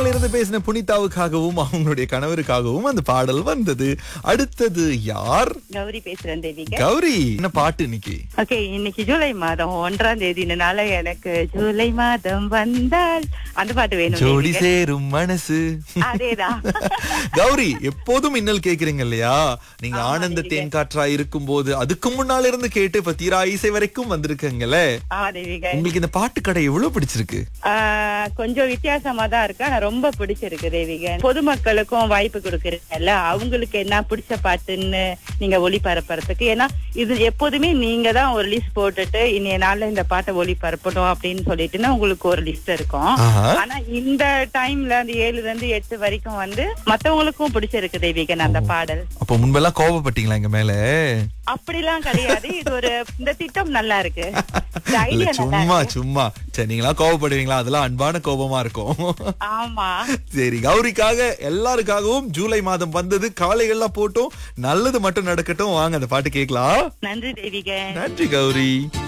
முன்னால இருந்து பேசின புனிதாவுக்காகவும் அவங்களுடைய கணவருக்காகவும் அந்த பாடல் வந்தது அடுத்தது யார் கௌரி பேசுறேன் தேவிக கௌரி என்ன பாட்டு இன்னைக்கு ஓகே இன்னைக்கு ஜூலை மாதம் ஒன்றாம் தேதினால எனக்கு ஜூலை மாதம் வந்தால் அந்த பாட்டு வேணும் ஜோடி தேவிக. சேரும் மனசு அதேதான் கௌரி எப்போதும் மின்னல் கேக்குறீங்க இல்லையா நீங்க ஆனந்த தேன் காற்றா இருக்கும்போது அதுக்கு முன்னால இருந்து கேட்டு இப்ப தீரா இசை வரைக்கும் வந்திருக்கீங்களே ஆமா தேவிக உங்களுக்கு இந்த பாட்டு கடை எவ்வளவு பிடிச்சிருக்கு ஆஹ், கொஞ்சம் வித்தியாசமா தான் இருக்கு ஆனா ரொம்ப பிடிச்சிருக்கு தேவிக பொதுமக்களுக்கும் வாய்ப்பு கொடுக்கறீங்கல்ல அவங்களுக்கு என்ன பிடிச்ச பாட்டுன்னு நீங்க ஒளிபரப்புறதுக்கு ஏன்னா இது எப்போதுமே நீங்க தான் ஒரு லிஸ்ட் போட்டுட்டு இன்னைய நாள்ல இந்த பாட்டை ஒளிபரப்பணும் அப்படின்னு சொல்லிட்டுன்னா உங்களுக்கு ஒரு லிஸ்ட் இருக்கும் ஆஹா. ஆனா இந்த டைம்ல அந்த ஏழுல இருந்து எட்டு வரைக்கும் வந்து மத்தவங்களுக்கும் பிடிச்சிருக்கு தேவிகன் அந்த பாடல் அப்ப முன்பெல்லாம் கோபப்பட்டீங்களா எங்க மேல அப்படிலாம் கிடையாது இது ஒரு இந்த திட்டம் நல்லா இருக்கு இந்த இல்ல ஐடியா நல்லா சும்மா இருக்கு சும்மா சரி நீங்களா கோபப்படுவீங்களா அதெல்லாம் அன்பான கோபமா இருக்கும் ஆமா சரி கௌரிக்காக எல்லாருக்காகவும் ஜூலை மாதம் வந்தது காலைகள்லாம் போட்டோம் நல்லது மட்டும் நடக்கட்டும் வாங்க அந்த பாட்டு கேட்கலாம் நன்றி தேவிகன் நன்றி கௌரி